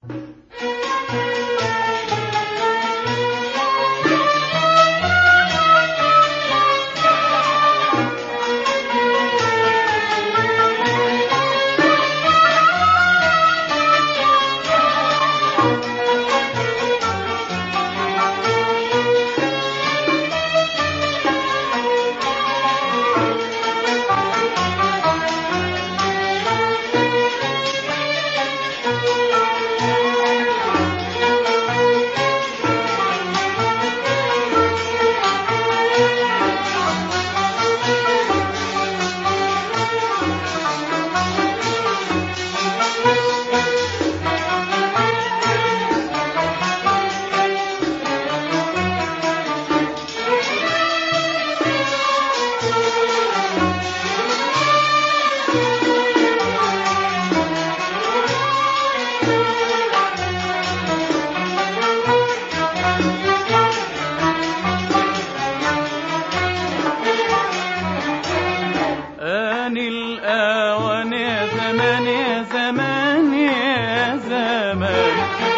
آن الآوان يا زمان يا زمان يا زمان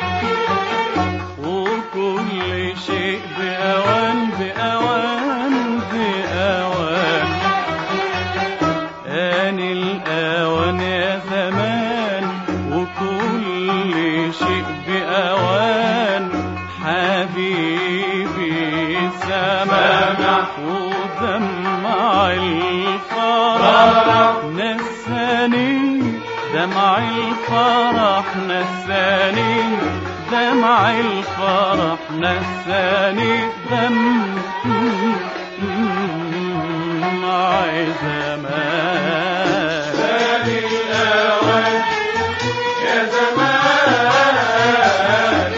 وكل شيء بأوان بأوان بأوان آن الآوان يا زمان وكل شيء بأوان حبيبي سمع ودمع الفرح نساني دمع الفرح نساني دمع الفرح نساني دمع زمان يا زمان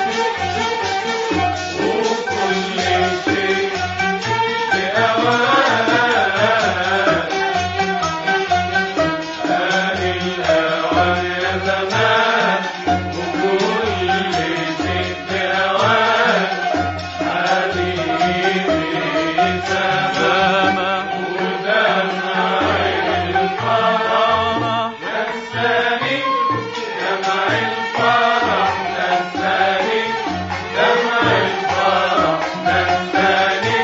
وكل شيء بأوان آل الأوان يا زمان وكل شيء بأوان حبيبي سما ودمع الفرح نساني دمع الفرح نساني دمع الفرح نساني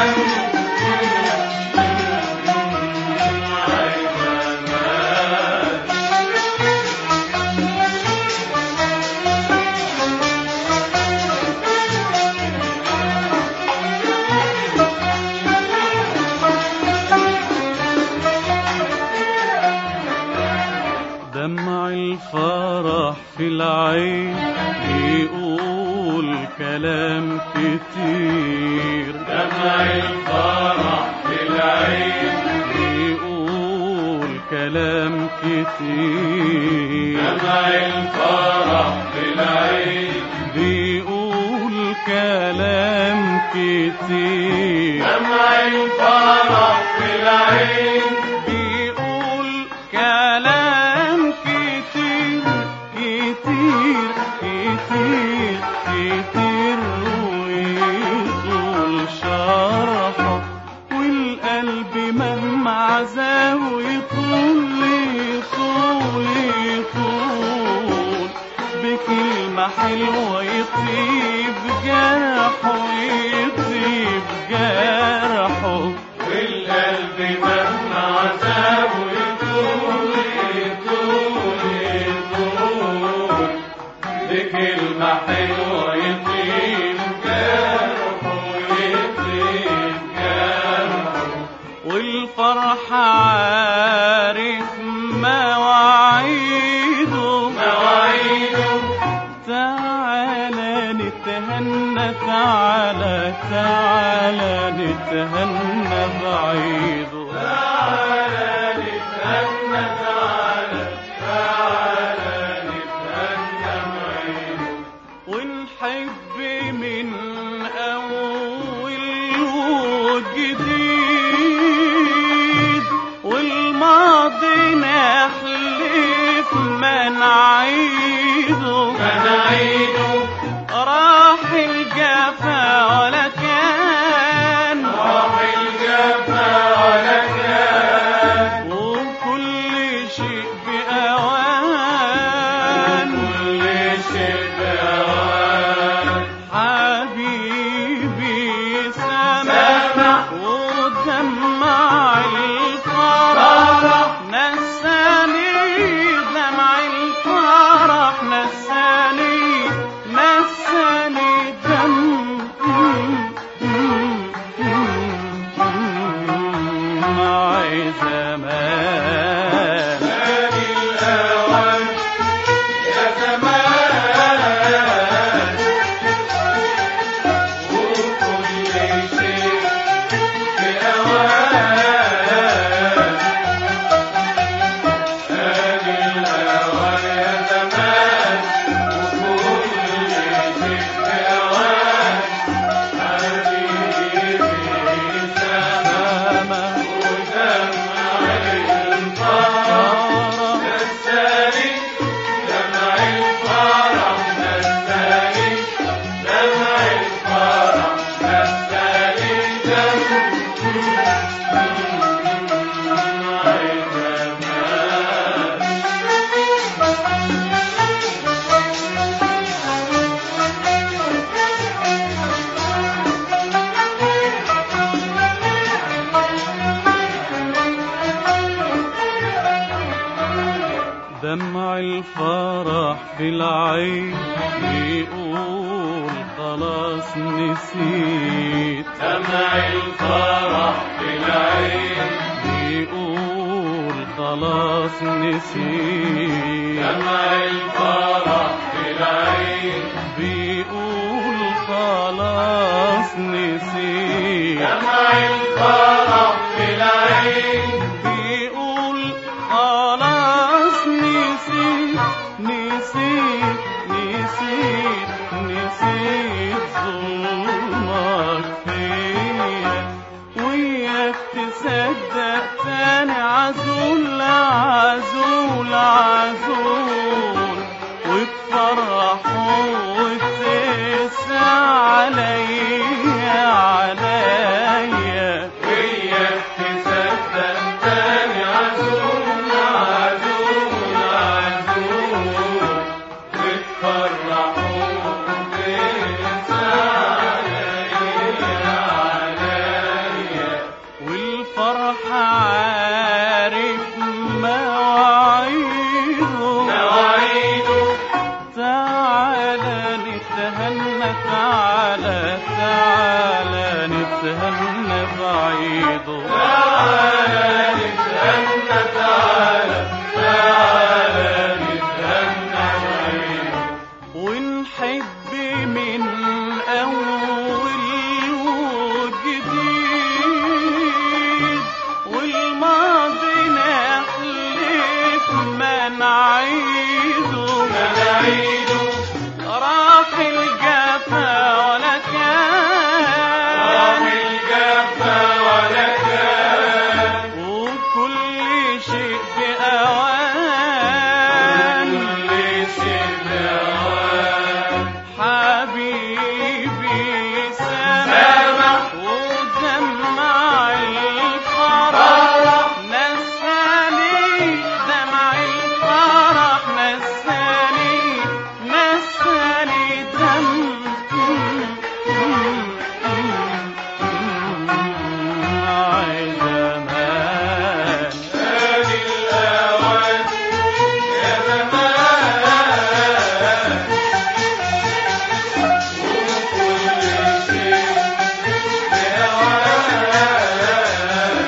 دمع الزمان دمع الفرح في العين بيقول كلام كتير دمع الفرح في العين بيقول كلام كتير دمع الفرح في العين بيقول كلام كتير دمع الفرح في العين بيقول كلام كتير كتير كتير كتير ويطول شرحه والقلب مهما عزاه يطول يطول يطول بكلمة حلوة يطيب جرحه يطيب جرحه والقلب مهما عذابه يطول يطول يطول بكلمة حلوة يطيب جرحه يطيب جرحه والفرح عارف مواعيده مواعيده تعالى نتهنى تعالى تعالى نتهنى بعيده تعالى نتهنى تعالى تعالى نتهنى معينه ونحب من أول وجديد والماضي نحلف ما نعيده مناعيده راح الجفا ولا كان راح الجفا في العين بيقول خلاص نسيت دمع الفرح في العين بيقول خلاص نسيت دمع الفرح في العين بيقول خلاص نسيت دمع الفرح في العين بيقول خلاص نسيت نسيت نسيت نسيت ظلمك فيا وياك تصدق تاني عزول عزول عزول وتفرحوا وتقسى عليا عليا وياك تصدق تاني عزول عزول عزول وتفرحوا وتنسى عليا عليا والفرح عارف مواعيده مواعيده تعالى نتهنى تعالى تعالى نتهنى بعيده تعالى نتهنى تعالى تعالى نتهنى بعيده ونحب من أول وجديد والماضي نحلف ما نعيده نعيده راح الجفا ولا راح كان الجفا ولا كان وكل شيء بأوان كل شيء بأوان حبيبي سامح سامح ودمع الفرح فرح نساني دمع الفرح نساني نساني دم زمان هذه الأوان يا زمان وكل شيء بأوان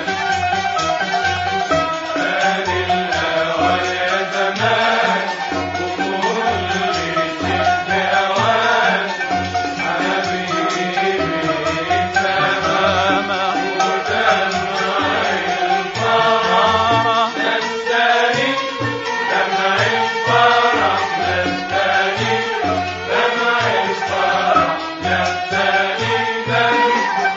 هذه الأوان يا زمان وكل شيء بأوان حبيبي سما ودمع الفرح نستاني دمع الفرح نستاني دمع الفرح نستاني دمع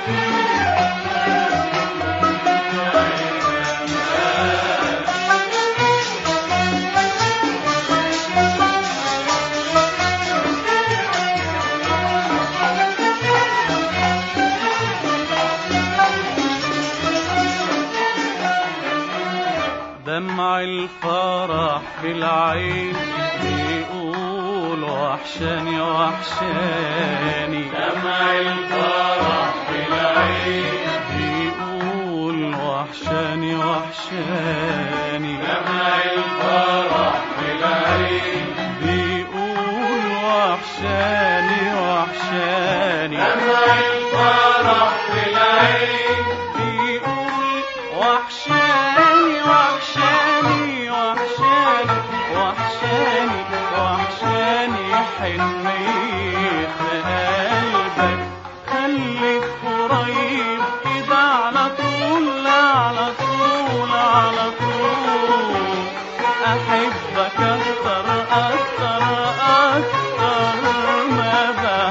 دمع الفرح في العين بيقول وحشاني وحشاني دمع الفرح في العين بيقول وحشاني وحشاني دمع الفرح في العين بيقول وحشاني وحشاني دمع الفرح في العين بيقول وحشاني وحشاني وحشاني وحشاني وحشاني حنية قلبك خليك قريب كده على طول على طول على طول أحبك أكتر أكتر أكتر ما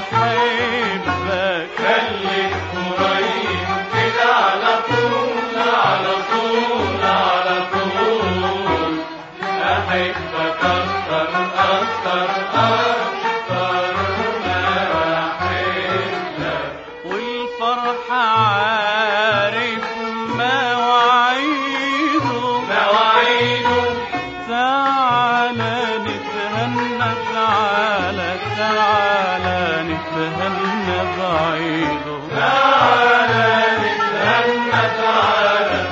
بحبك خليك قريب كده على طول على طول على طول أحبك أكتر أكتر أكتر ما أحبك والفرح عارف مواعيده مواعيده تعالى نتهنى تعالى تعالى نتهنى بعيده تعالى نتهنى تعالى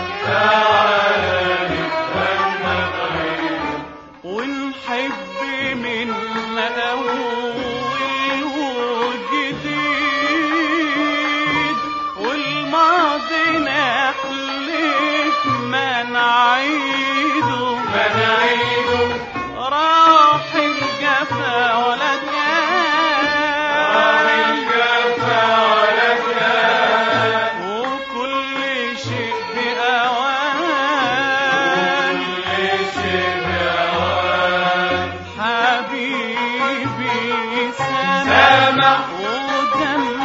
تعالى نتهنى بعيد ونحب من حبيبي سامح سامح ودم